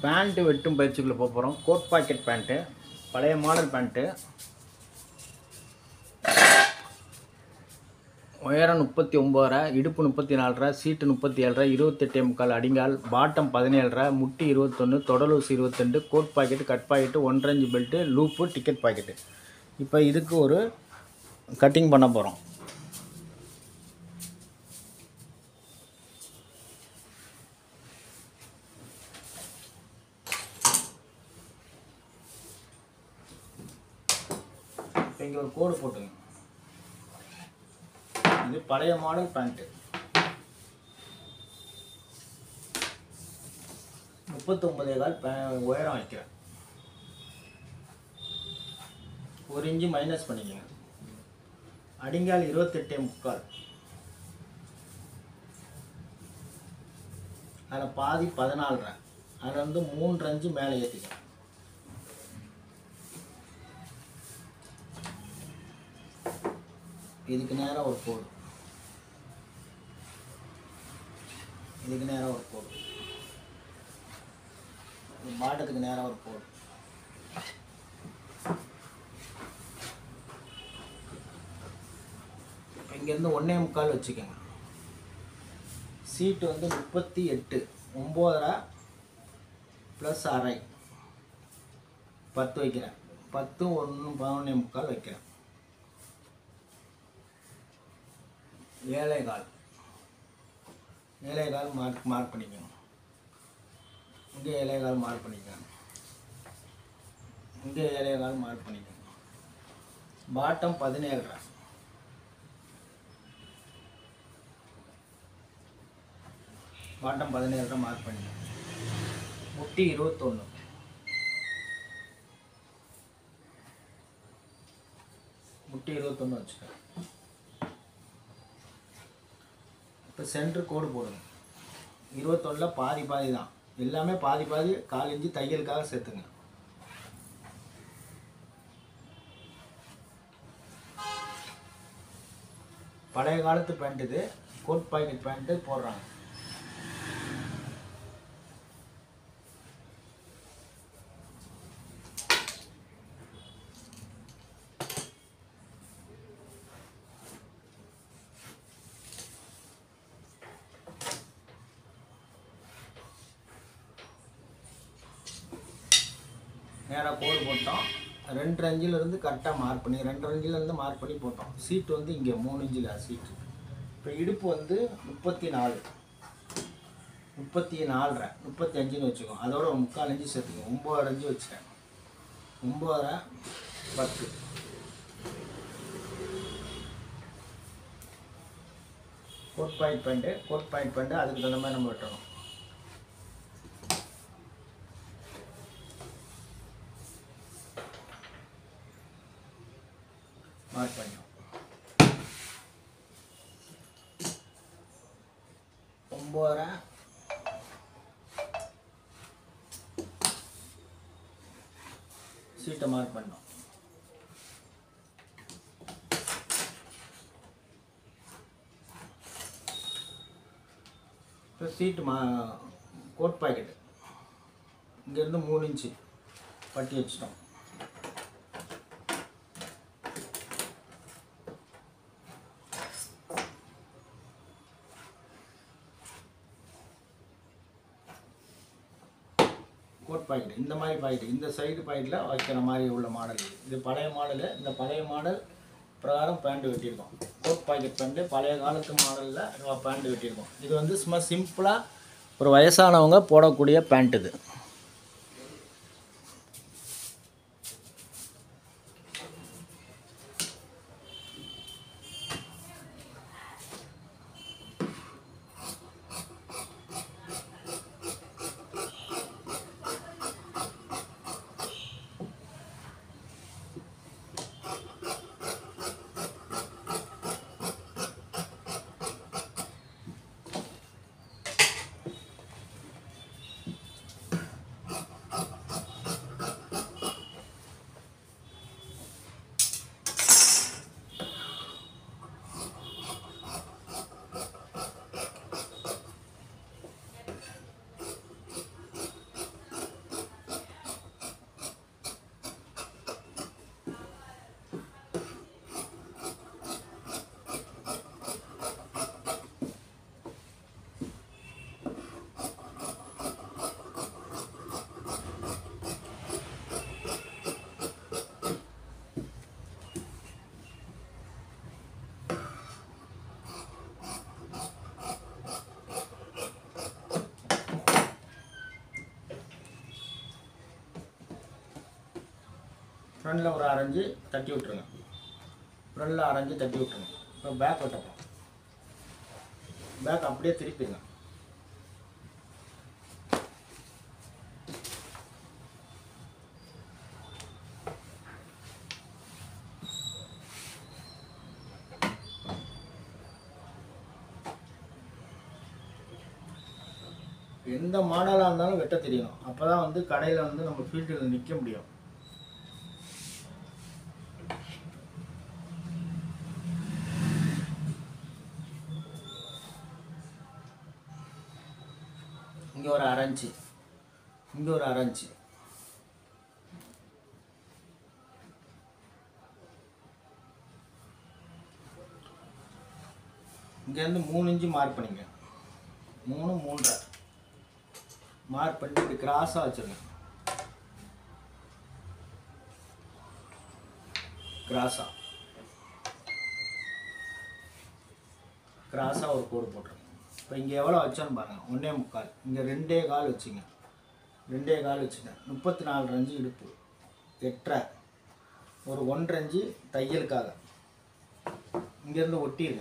Pant வெட்டும் பயிற்சிக்குள்ளே போக போகிறோம் கோட் பாக்கெட் பேண்ட்டு பழைய மாடல் பேண்ட்டு உயரம் முப்பத்தி ஒம்போதரை இடுப்பு முப்பத்தி நாலரை சீட்டு முப்பத்தி ஏழரை இருபத்தெட்டே முக்கால் அடிங்கால் பாட்டம் பதினேழரை முட்டி இருபத்தொன்று தொடலூசி இருபத்தெண்டு கோட் பாக்கெட்டு கட் பாக்கெட்டு ஒன்றரை பெல்ட்டு லூப்பு டிக்கெட் பாக்கெட்டு இப்போ இதுக்கு ஒரு கட்டிங் பண்ண போகிறோம் இப்போ இங்கே ஒரு கோடு போட்டுங்க இது பழைய மாடல் பேண்ட்டு முப்பத்தொம்பதே கால் பே உயரம் வைக்கிறேன் ஒரு இன்ச்சு மைனஸ் பண்ணிக்கோங்க அடிங்கால் இருபத்தெட்டே முக்கால் அதில் பாதி பதினாலரை அதில் வந்து மூன்று அஞ்சு மேலே ஏற்றிக்கலாம் இதுக்கு நேரம் ஒரு கோடு இதுக்கு நேரம் ஒரு கோடு இது பாட்டத்துக்கு நேரம் ஒரு கோடு இப்போ இங்கேருந்து ஒன்றே முக்கால் வச்சுக்கோங்க சீட்டு வந்து முப்பத்தி எட்டு ஒம்போதரை ப்ளஸ் அரை பத்து வைக்கிறேன் பத்து ஒன்று பதினொன்னே முக்கால் வைக்கிறேன் ஏழை கால் ஏழை கால் மார்க் மார்க் பண்ணிக்கணும் இங்கே ஏழை கால் மார்க் பண்ணிக்கணும் இங்கே ஏழை கால் மார்க் பண்ணிக்கணும் பாட்டம் பதினேழரை பாட்டம் பதினேழரை மார்க் பண்ணிக்கணும் முட்டி இருபத்தொன்று முட்டி இருபத்தொன்று வச்சுக்கேன் இப்போ சென்டர் கோடு போடுங்க இருபத்தொன்னில் பாதி பாதி தான் எல்லாமே பாதி பாதி கால் இன்ச்சு தையலுக்காக சேர்த்துங்க பழைய காலத்து பேண்ட் இது கோட் பாக்கெட் பேண்ட்டு போடுறாங்க நேராக கோடு போட்டோம் ரெண்டு இருந்து கரெக்டாக மார்க் பண்ணி ரெண்டு இருந்து மார்க் பண்ணி போட்டோம் சீட் வந்து இங்கே மூணு இன்ச்சில் சீட்டு இப்போ இடுப்பு வந்து முப்பத்தி நாலு முப்பத்தி நாலரை முப்பத்தி அஞ்சுன்னு வச்சுக்கோ அதோட ஒரு முக்கால் இன்ச்சு சேர்த்துக்கோ ஒம்பது அஞ்சு வச்சுட்டேன் ஒம்பதரை பத்து coat point pant coat point pant அதுக்கு தகுந்த மாதிரி நம்ம வெட்டணும் மார்க் பண்ணோம் ஒம்போதரை சீட்டை மார்க் பண்ணோம் இப்போ சீட்டு மா கோட் பாக்கெட்டு இங்கேருந்து மூணு இன்ச்சு பட்டி வச்சிட்டோம் கோட் பாக்கெட் இந்த மாதிரி பாக்கெட் இந்த சைடு பாக்கெட்டில் வைக்கிற மாதிரி உள்ள மாடல் இது இது பழைய மாடலு இந்த பழைய மாடல் பிரகாரம் பேண்ட் வெட்டியிருக்கோம் கோட் பாக்கெட் பேண்ட்டு பழைய காலத்து மாடலில் பேண்ட் வெட்டியிருக்கோம் இது வந்து சும்மா சிம்பிளாக ஒரு வயசானவங்க போடக்கூடிய பேண்ட் இது ஃப்ரண்டில் ஒரு அரைஞ்சு தட்டி விட்ருங்க ஃப்ரண்டில் அரைஞ்சு தட்டி விட்ருங்க இப்போ பேக் வெட்டப்போம் பேக் அப்படியே திருப்பிடுங்க எந்த மாடலாக இருந்தாலும் வெட்ட தெரியணும் அப்போ தான் வந்து கடையில் வந்து நம்ம ஃபீல்டில் நிற்க முடியும் இங்கே ஒரு அரைஞ்சு இங்கே ஒரு அரைஞ்சு இங்கேருந்து மூணு இன்ச்சு மார்க் பண்ணிங்க மூணு மூன்றரை மார்க் பண்ணிட்டு இப்படி கிராஸாக வச்சுருங்க கிராஸாக கிராஸாக ஒரு கோடு போட்டுருங்க இப்போ இங்கே எவ்வளோ வச்சோன்னு பாருங்கள் ஒன்றே முக்கால் இங்கே ரெண்டே கால் வச்சுங்க ரெண்டே கால் வச்சுட்டேன் முப்பத்தி நாலு ரஞ்சு இடுப்பு எட்டரை ஒரு ஒன்றரை இன்ச்சு தையலுக்காக இங்கேருந்து ஒட்டிடுங்க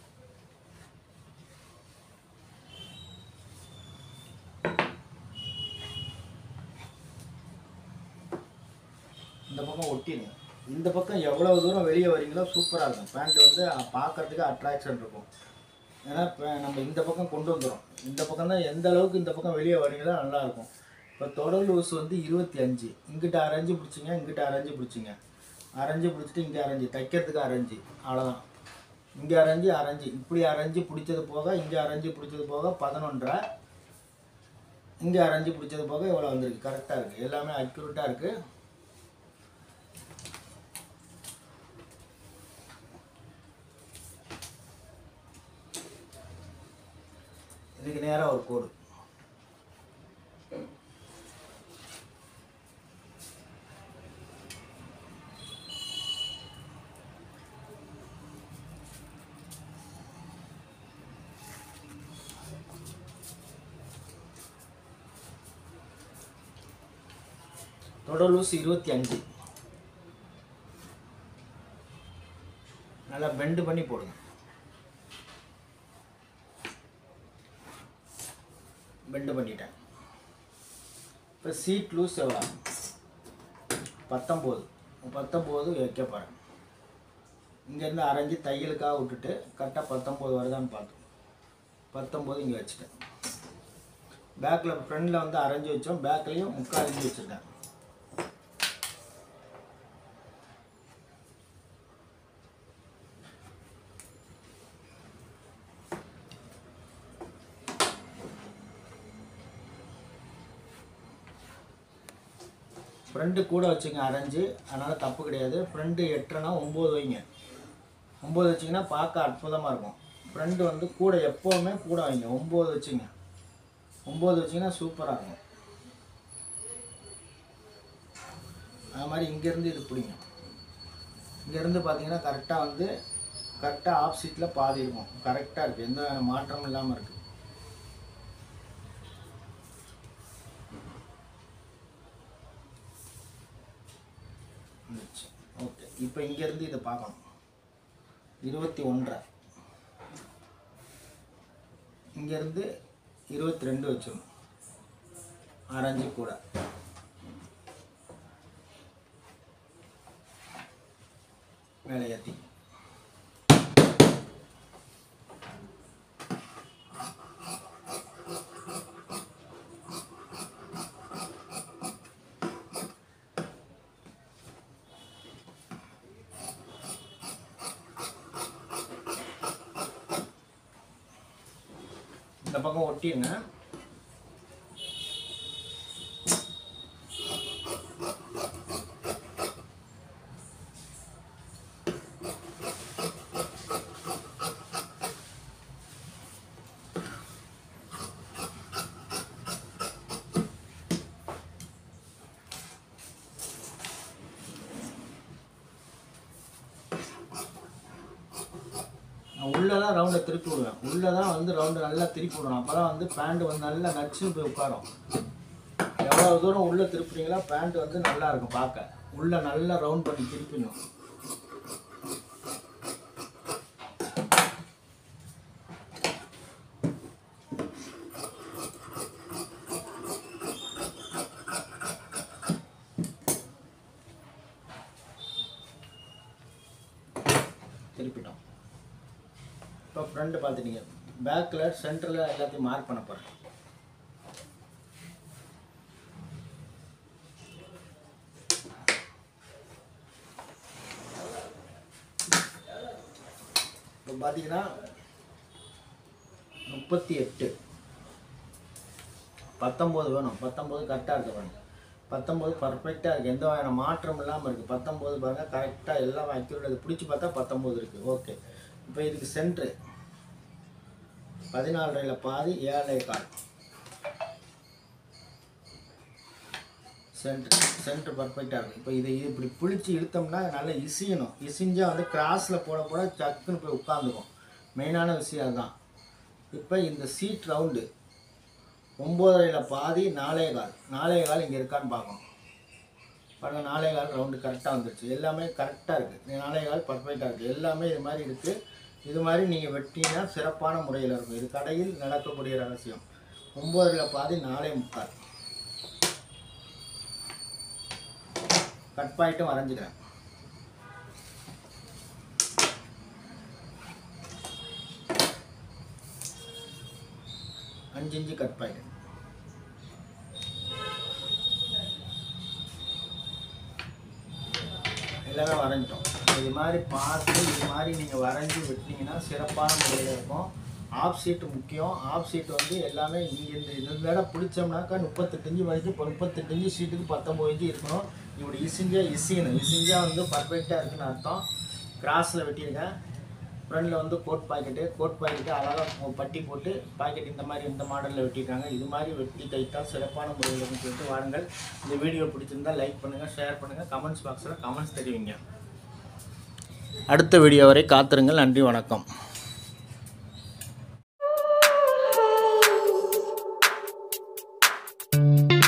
இந்த பக்கம் ஒட்டிடுங்க இந்த பக்கம் எவ்வளோ தூரம் வெளியே வரீங்களோ சூப்பராக இருக்கும் பேண்ட் வந்து பார்க்கறதுக்கு அட்ராக்ஷன் இருக்கும் ஏன்னா இப்போ நம்ம இந்த பக்கம் கொண்டு வந்துடும் இந்த பக்கம் தான் எந்த அளவுக்கு இந்த பக்கம் வெளியே வரீங்களோ நல்லா இருக்கும் இப்போ தொடர் லூஸ் வந்து இருபத்தி அஞ்சு இங்கிட்ட அரைஞ்சு பிடிச்சிங்க இங்கிட்ட அரைஞ்சு பிடிச்சிங்க அரைஞ்சு பிடிச்சிட்டு இங்கே அரைஞ்சு தைக்கிறதுக்கு அரைஞ்சு அவ்வளோதான் இங்கே அரைஞ்சு அரைஞ்சு இப்படி அரைஞ்சு பிடிச்சது போக இங்கே அரைஞ்சு பிடிச்சது போக பதினொன்றரை இங்கே அரைஞ்சு பிடிச்சது போக இவ்வளோ வந்திருக்கு கரெக்டாக இருக்குது எல்லாமே அக்யூரேட்டாக இருக்குது இதுக்கு நேராக ஒரு கோடு தொடர் லூஸ் இருபத்தி அஞ்சு நல்லா பெண்டு பண்ணி போடுங்க பெண்டு பண்ணிட்டேன் இப்போ சீட் லூஸ் எவ்வளோ பத்தொம்போது பத்தொம்போது வைக்க போகிறேன் இங்கேருந்து அரைஞ்சி தையலுக்காக விட்டுட்டு கரெக்டாக பத்தொம்போது வருதான்னு பார்த்தோம் பத்தொம்போது இங்கே வச்சுட்டேன் பேக்கில் ஃப்ரண்டில் வந்து அரைஞ்சி வச்சோம் பேக்லேயும் முக்கால் இன்ச்சு வச்சுருக்கேன் ஃப்ரெண்டு கூட வச்சுங்க அரைஞ்சு அதனால் தப்பு கிடையாது ஃப்ரெண்டு எட்டுனா ஒம்பது வைங்க ஒம்பது வச்சிங்கன்னா பார்க்க அற்புதமாக இருக்கும் ஃப்ரெண்டு வந்து கூட எப்போவுமே கூட வைங்க ஒம்பது வச்சுங்க ஒம்பது வச்சிங்கன்னா சூப்பராக இருக்கும் அது மாதிரி இங்கேருந்து இது பிடிங்க இங்கேருந்து பார்த்தீங்கன்னா கரெக்டாக வந்து கரெக்டாக ஆப்போசிட்டில் பாதி இருக்கும் கரெக்டாக இருக்குது எந்த மாற்றமும் இல்லாமல் இருக்குது ஓகே இப்போ இங்கேருந்து இதை பார்க்கணும் இருபத்தி ஒன்றரை இங்கேருந்து இருபத்தி ரெண்டு வச்சிடணும் அரைஞ்சு கூட மேலே ஏற்றி இந்த பக்கம் ஒட்டிடுங்க நான் உள்ளே தான் ரவுண்டை திருப்பி விடுவேன் உள்ளே தான் வந்து ரவுண்டு நல்லா திருப்பி விடணும் அப்போ தான் வந்து பேண்ட் வந்து நல்லா நச்சுன்னு போய் உட்காரும் எவ்வளோ தூரம் உள்ளே திருப்புறீங்களோ பேண்ட் வந்து நல்லா இருக்கும் பார்க்க உள்ள நல்லா ரவுண்ட் பண்ணி திருப்பிடணும் திருப்பிட்டோம் இப்போ ஃப்ரண்ட் பார்த்துட்டீங்க பேக்கில் சென்டரில் எல்லாத்தையும் மார்க் பண்ண போகிறேன் இப்போ பார்த்தீங்கன்னா முப்பத்தி எட்டு பத்தொம்போது வேணும் பத்தொம்போது கரெக்டாக இருக்க வேணும் பத்தொம்போது பர்ஃபெக்டாக இருக்குது எந்த வகையான மாற்றம் இல்லாமல் இருக்குது பத்தொம்போது பாருங்கள் கரெக்டாக எல்லாம் அக்யூரேட் அது பிடிச்சி பார்த்தா பத்தொம்போது இருக்குது ஓகே இப்போ இதுக்கு சென்ட்ரு பதினாலரையில் பாதி ஏழை கால் சென்ட்ரு சென்ட்ரு பர்ஃபெக்டாக இருக்கும் இப்போ இதை இப்படி பிடிச்சி இழுத்தோம்னா நல்லா இசியணும் இசிஞ்சா வந்து கிராஸில் போட போட சக்குன்னு போய் உட்காந்துக்கும் மெயினான விஷயம் அதுதான் இப்போ இந்த சீட் ரவுண்டு ஒம்போதரையில் பாதி நாலே கால் நாலே கால் இங்கே இருக்கான்னு பார்க்கணும் பாருங்கள் நாலே கால் ரவுண்டு கரெக்டாக வந்துருச்சு எல்லாமே கரெக்டாக இருக்குது நாலே கால் பர்ஃபெக்டாக இருக்குது எல்லாமே இது மாதிரி இருக்குது இது மாதிரி நீங்கள் வெட்டினா சிறப்பான முறையில் இருக்கும் இது கடையில் நடக்கக்கூடிய ரகசியம் ஒம்போதரையில் பாதி நாலே முக்கால் கட் பாயிண்ட்டும் வரைஞ்சிக்கிறேன் அஞ்சு இன்ச்சு கட் பாயிண்ட் எல்லாமே வரைஞ்சிட்டோம் இது மாதிரி பார்த்து இது மாதிரி நீங்கள் வரைஞ்சி விட்டீங்கன்னா சிறப்பான முறையில் இருக்கும் ஆஃப் சீட்டு முக்கியம் ஆஃப் சீட் வந்து எல்லாமே இங்கே இந்த இந்த இடம் பிடிச்சோம்னாக்கா முப்பத்தெட்டு இன்ச்சு வரைக்கும் இப்போ முப்பத்தெட்டு இன்ச்சு சீட்டுக்கு பத்தொம்பது இன்ச்சு இருக்கணும் இப்படி இசிஞ்சா இசியணும் இசிஞ்சா வந்து பர்ஃபெக்டாக இருக்குன்னு அர்த்தம் கிராஸில் வெட்டியிருக்கேன் ஃப்ரண்டில் வந்து கோட் பாக்கெட்டு கோட் பாக்கெட்டு அழகாக பட்டி போட்டு பாக்கெட் இந்த மாதிரி இந்த மாடலில் வெட்டியிருக்காங்க இது மாதிரி வெட்டி தைத்தால் சிறப்பான முறையில் இருக்குன்னு சொல்லிட்டு வாருங்கள் இந்த வீடியோ பிடிச்சிருந்தா லைக் பண்ணுங்கள் ஷேர் பண்ணுங்கள் கமெண்ட்ஸ் பாக்ஸில் கமெண்ட்ஸ் தெரிவிங்க அடுத்த வீடியோ வரை காத்திருங்கள் நன்றி வணக்கம் Thank you.